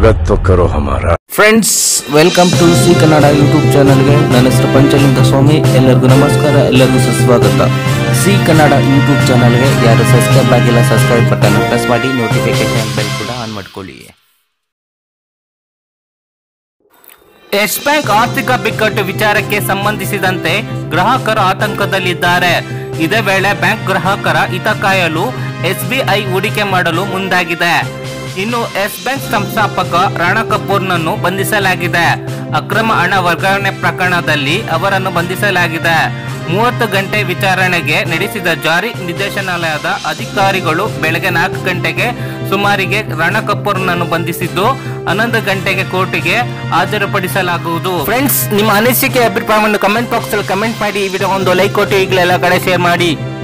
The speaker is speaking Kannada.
स्वागत तो करो हमारा friends welcome to C Kannada YouTube ಚಾನಲ್ಗೆ ನನ್ನ ಹೆಸರು ಪಂಚಲಿಂಗ ಸ್ವಾಮಿ ಎಲ್ಲರಿಗೂ ನಮಸ್ಕಾರ ಎಲ್ಲರಿಗೂ ಸುಸ್ವಾಗತ ಸಿ ಕನ್ನಡ ಯೂಟ್ಯೂಬ್ ಚಾನಲ್ಗೆ ಯಾರು ಸಬ್ಸ್ಕ್ರೈಬ್ ಆಗಿಲ್ಲ ಸಬ್ಸ್ಕ್ರೈಬ್ ಬಟನ್ ಪ್ರೆಸ್ ಮಾಡಿ ನೋಟಿಫಿಕೇಶನ್ ಬೆಲ್ ಕೂಡ ಆನ್ ಮಾಡ್ಕೊಳ್ಳಿ ಯೆಸ್ ಬ್ಯಾಂಕ್ ಆರ್ಥಿಕ ಬಿಕ್ಕಟ್ಟು ವಿಚಾರಕ್ಕೆ ಸಂಬಂಧಿಸಿದಂತೆ ಗ್ರಾಹಕರು ಆತಂಕದಲ್ಲಿದ್ದಾರೆ ಇದೇ ವೇಳೆ ಬ್ಯಾಂಕ್ ಗ್ರಾಹಕರ ಹಿತ ಕಾಯಲು ಎಸ್ಬಿಐ ಹೂಡಿಕೆ ಮಾಡಲು ಮುಂದಾಗಿದೆ ಇನ್ನು ಎಸ್ ಬ್ಯಾಂಕ್ ಸಂಸ್ಥಾಪಕ ರಾಣಾ ಕಪೂರ್ನನ್ನು ಬಂಧಿಸಲಾಗಿದೆ ಅಕ್ರಮ ಹಣ ವರ್ಗಾವಣೆ ಪ್ರಕರಣದಲ್ಲಿ ಅವರನ್ನು ಬಂಧಿಸಲಾಗಿದೆ ಮೂವತ್ತು ಗಂಟೆ ವಿಚಾರಣೆಗೆ ನಡೆಸಿದ ಜಾರಿ ನಿರ್ದೇಶನಾಲಯದ ಅಧಿಕಾರಿಗಳು ಬೆಳಗ್ಗೆ ನಾಲ್ಕು ಗಂಟೆಗೆ ಸುಮಾರಿಗೆ ರಾಣಾ ಕಪೂರ್ನನ್ನು ಬಂಧಿಸಿದ್ದು ಹನ್ನೊಂದು ಗಂಟೆಗೆ ಕೋರ್ಟಿಗೆ ಹಾಜರುಪಡಿಸಲಾಗುವುದು ಫ್ರೆಂಡ್ಸ್ ನಿಮ್ಮ ಅನಿಸಿಕೆ ಅಭಿಪ್ರಾಯವನ್ನು ಕಮೆಂಟ್ ಬಾಕ್ಸ್ ಅಲ್ಲಿ ಕಮೆಂಟ್ ಮಾಡಿ ಈ ವಿಡಿಯೋ ಒಂದು ಲೈಕ್ ಕೊಟ್ಟು ಈಗಲೆಲ್ಲ ಕಡೆ ಶೇರ್ ಮಾಡಿ